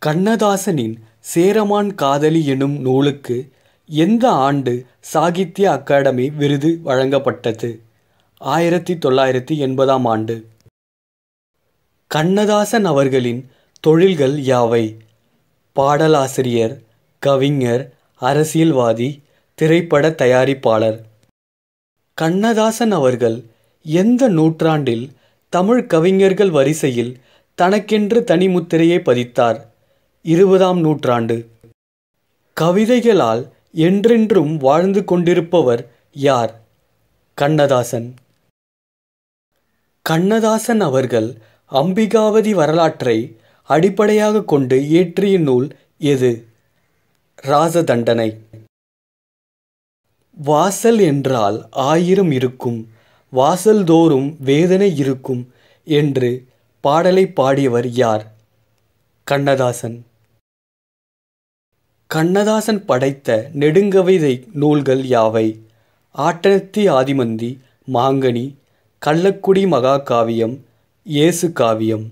கண்ணதாசனின் சேரமான் காதலி எனும் நூலுக்கு எந்த ஆண்டு சாகித்ய அகாடமி விருது வழங்கப்பட்டது ஆயிரத்தி தொள்ளாயிரத்தி எண்பதாம் ஆண்டு கண்ணதாசன் அவர்களின் தொழில்கள் யாவை பாடலாசிரியர் கவிஞர் அரசியல்வாதி திரைப்பட தயாரிப்பாளர் கண்ணதாசன் அவர்கள் எந்த நூற்றாண்டில் தமிழ் கவிஞர்கள் வரிசையில் தனக்கென்று தனிமுத்திரையை பதித்தார் இருபதாம் நூற்றாண்டு கவிதைகளால் என்றென்றும் வாழ்ந்து கொண்டிருப்பவர் யார் கண்ணதாசன் கண்ணதாசன் அவர்கள் அம்பிகாவதி வரலாற்றை அடிப்படையாக கொண்டு இயற்றிய நூல் எது ராசதண்டனை வாசல் என்றால் ஆயிரம் இருக்கும் வாசல் தோறும் வேதனை இருக்கும் என்று பாடலை பாடியவர் யார் கண்ணதாசன் கண்ணதாசன் படைத்த நெடுங்கவிதை நூல்கள் யாவை ஆட்டனத்தி ஆதிமந்தி மாங்கனி கள்ளக்குடி மகாகாவியம் இயேசு காவியம்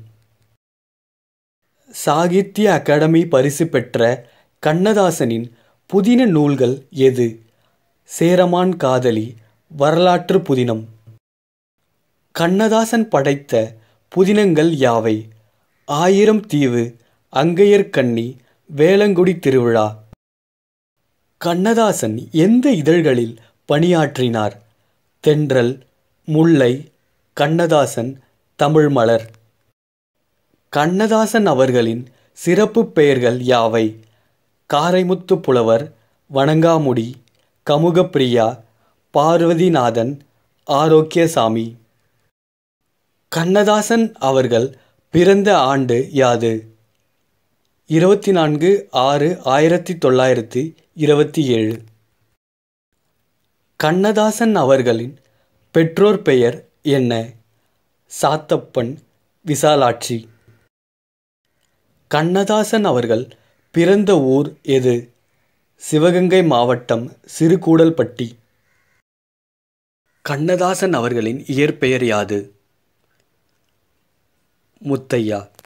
சாகித்ய அகாடமி பரிசு பெற்ற கண்ணதாசனின் புதின நூல்கள் எது சேரமான் காதலி வரலாற்று புதினம் கண்ணதாசன் படைத்த புதினங்கள் யாவை ஆயிரம் தீவு அங்கையர்கண்ணி வேளங்குடி திருவிழா கண்ணதாசன் எந்த இதழ்களில் பணியாற்றினார் தென்றல் முல்லை கண்ணதாசன் தமிழ் மலர் கண்ணதாசன் அவர்களின் சிறப்பு பெயர்கள் யாவை காரைமுத்து புலவர் வணங்காமுடி கமுகப்பிரியா பார்வதிநாதன் ஆரோக்கியசாமி கண்ணதாசன் அவர்கள் பிறந்த ஆண்டு யாது இருபத்தி நான்கு ஆறு ஆயிரத்தி தொள்ளாயிரத்தி இருபத்தி ஏழு கண்ணதாசன் அவர்களின் பெற்றோர் பெயர் என்ன சாத்தப்பன் விசாலாட்சி கண்ணதாசன் அவர்கள் பிறந்த ஊர் எது சிவகங்கை மாவட்டம் சிறுகூடல்பட்டி கண்ணதாசன் அவர்களின் இயற்பெயர் யாது முத்தையா